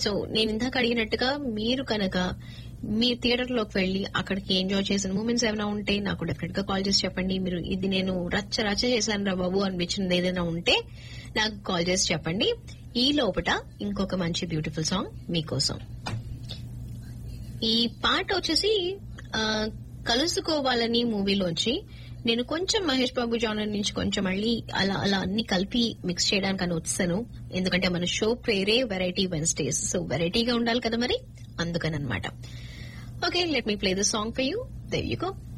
so నేను ఇందాక అడిగినట్టుగా మీరు కనుక మీ థియేటర్ లోకి వెళ్లి అక్కడికి ఎంజాయ్ చేసిన మూమెంట్స్ ఏమైనా ఉంటే నాకు డెఫినెట్ గా కాల్ చేసి చెప్పండి మీరు ఇది నేను రచ్చ రచ్చ చేశాను రా బాబు అనిపించింది ఏదైనా ఉంటే నాకు కాల్ చేసి చెప్పండి ఈ లోపట ఇంకొక మంచి బ్యూటిఫుల్ సాంగ్ మీకోసం ఈ పాట వచ్చేసి ఆ, కలుసుకోవాలని మూవీలోంచి నేను కొంచెం మహేష్ బాబు జానర్ నుంచి కొంచెం మళ్ళీ అలా అలా అన్ని కలిపి మిక్స్ చేయడానికి అని వచ్చాను ఎందుకంటే మన షో పేరే వెరైటీ వెన్స్డేస్ సో వెరైటీగా ఉండాలి కదా మరి అందుకనమాట okay let me play the song for you there you go